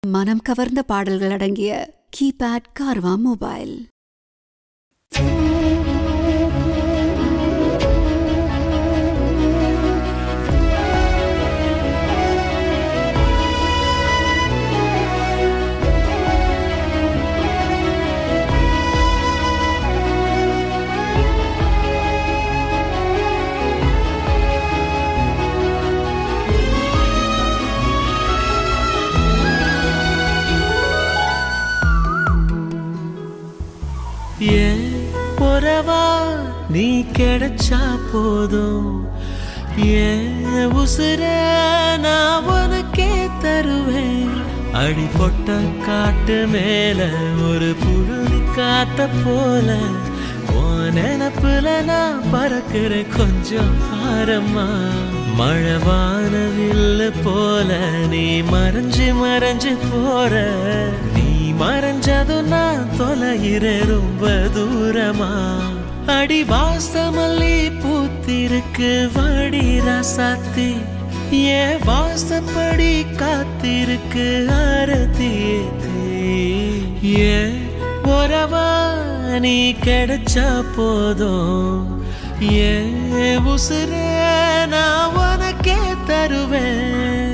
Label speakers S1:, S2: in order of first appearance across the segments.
S1: மனம் கவர்ந்த பாடல்கள் அடங்கிய கீபேட் கார்வா மொபைல்
S2: ஏன் உறவா நீ கிடைச்சா போதும் ஏன் உசுர நான் உனக்கே தருவேன் அடி பொட்ட காட்டு மேல ஒரு புழுதி காத்த போல உன் நினப்புல நான் பறக்கிறேன் கொஞ்சம் பாரம்மா மழவான வில்லு போல நீ மறைஞ்சு மறைஞ்சு போற நீ மறைஞ்சதும் நான் தொலைகிறேன் ரொம்ப தூரமா அடி வாசமல்லி பூத்திருக்கு வாடி ராசாத்தி ஏ வாசப்படி காத்திருக்கு ஆரத்தி ஏ உறவா நீ கிடைச்சா போதும் ஏ உசுர நான் உனக்கே தருவேன்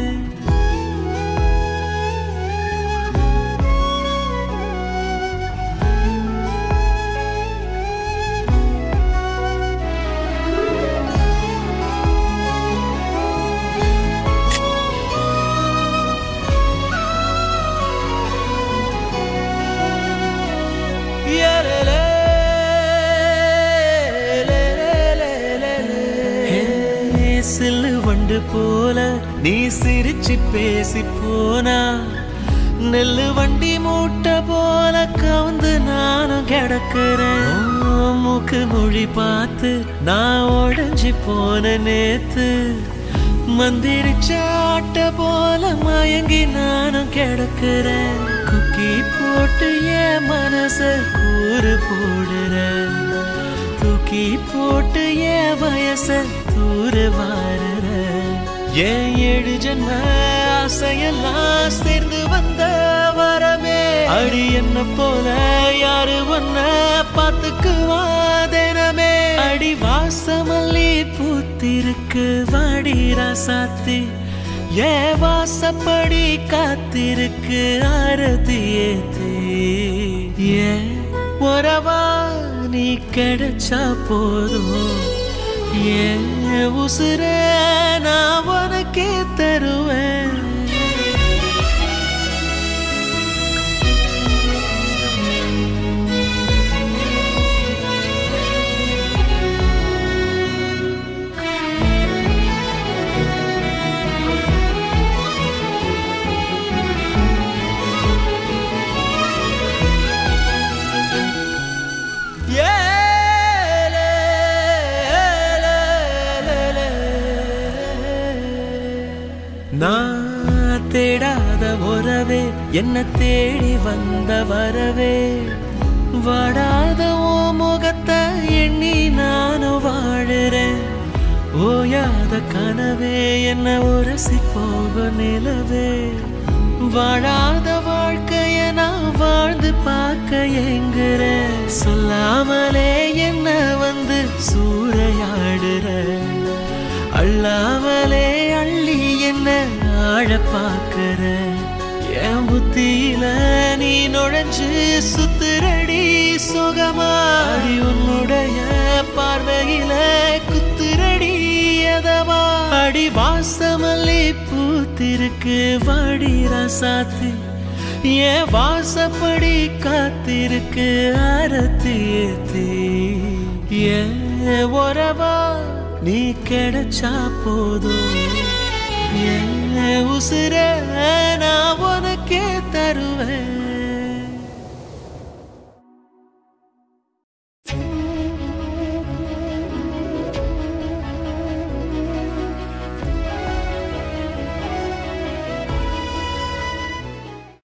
S2: ஹே, சில்லு வண்டு போல நீ சிரிச்சு பேசி போனா நெல்லு வண்டி மூட்டை போல கவுந்து நானும் கிடக்குறேன் ஓ, மூக்கு மொழி பார்த்து நான் உடஞ்சி போன நேத்து மந்திரிச்ச ஆட்ட போல மயங்கி நானும் கிடக்குறேன் குக்கி போட்டு என் மனச கூறு போடுறேன் தூக்கி போட்டு என் வயச தூரு வாருற என் ஏழு ஜன்ம ஆசையெல்லாம் சேர்ந்து வந்த வரமே அடி என்ன போல யாரு ஒன்ன பாத்துக்குவா தினமே அடி வாசமல்லி பூத்திருக்கு வாடி ராசாத்தி ஏ வாசப்படி காத்திருக்கு ஆரதி ஏத்தி ஏ உறவா நீ கிடைச்சா போதும் ஏன் உசுர நான் உனக்கே தருவேன் நான் தேடாத உறவே என்ன தேடி வந்த வரவே வாடாத ஓ முகத்தை எண்ணி நானும் வாழுறேன் ஓயாத கனவே என்ன உரசி போக நிலவே வாழாத வாழ்க்கைய நான் வாழ்ந்து பார்க்க எங்குறேன் சொல்லாமலே என்ன வந்து சூறையாடுற அள்ளாமலே அள்ளி என்ன ஆழ பார்க்கிற என் புத்தியில நீ நுழைஞ்சு சுத்துரடி சுகமாடி உன்னுடைய பார்வையில குத்துரடி எதவா அடி வாசமல்லி பூத்திருக்கு வாடி ராசாத்தி என் வாசப்படி காத்திருக்கு ஆரத்தி ஏத்தி ஏன் உறவா நீ கிடைச்சா போதும் என் உசுர நான் உனக்கே தருவேன்